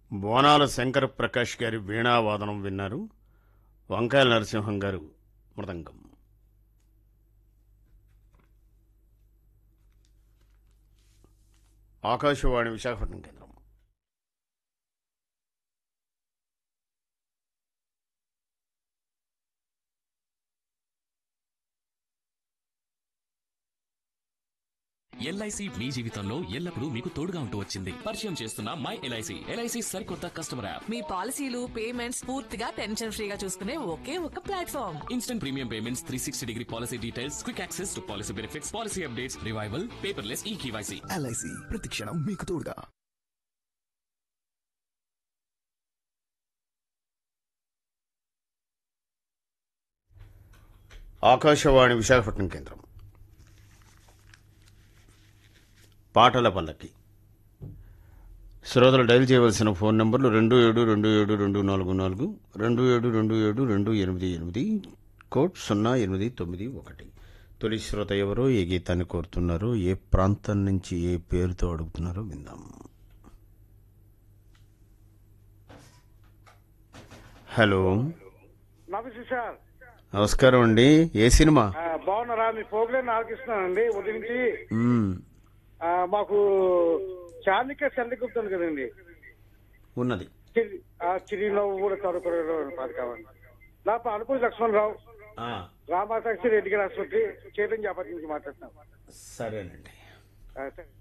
బోనాల శంకర్ ప్రకాష్ గారి వీణావాదనం విన్నారు వంకాయల నరసింహం గారు మృదంగం ఆకాశవాణి విశాఖపట్నం కేంద్రం ఎల్ఐసి మీ జీవితంలో ఎల్లప్పుడూ మీకు తోడుగా ఉంటూ వచ్చింది పరిచయం చేస్తున్న మై ఎల్ఐసి ఎల్ఐసి సరికొత్త కస్టమర్ యాప్ మీ పాలసీలు పేమెంట్స్ పూర్తిగా టెన్షన్ ఫ్రీగా చూసుకునే ఒకే ఒక platform instant premium payments three sixty degree policy details quick access to policy benefits policy updates revival paperless e KYC LIC ప్రతిక్షణం మీకు తోడుగా ఆకాశవాణి విశాఖపట్నం కేంద్రం పాటల పల్లకి శ్రోతలు డైల్ చేయవలసిన ఫోన్ నంబర్లు రెండు ఏడు రెండు ఏడు రెండు నాలుగు నాలుగు రెండు ఏడు రెండు ఏడు రెండు ఎనిమిది ఎనిమిది కోడ్ సున్నా ఎనిమిది తొమ్మిది ఒకటి తొలి శ్రోత ఎవరో ఏ గీతాన్ని కోరుతున్నారో ఏ ప్రాంతం నుంచి ఏ పేరుతో అడుగుతున్నారో విందాం హలో నమస్తే సార్ నమస్కారం అండి ఏ సినిమా ఆ, బాగున్నారా మీ ప్రోగ్రామ్ ఆలకిస్తున్నానండి ఉదయం నుంచి మ్మ్. ఆ, మాకు చాణిక్య చంద్రగుప్త ఉంది కదండి ఉన్నది చిరి- ఆ చిరిలో కూడా చదువుకునే పాట కావాలి నా పేరు అనుకూల లక్ష్మణరావు ఆ, రామాసాక్షి రెడ్డి గారి ఆసుపత్రి చైతన్య ఆపత్తి నుంచి మాట్లాడుతున్నాను సరేనండి ఆ,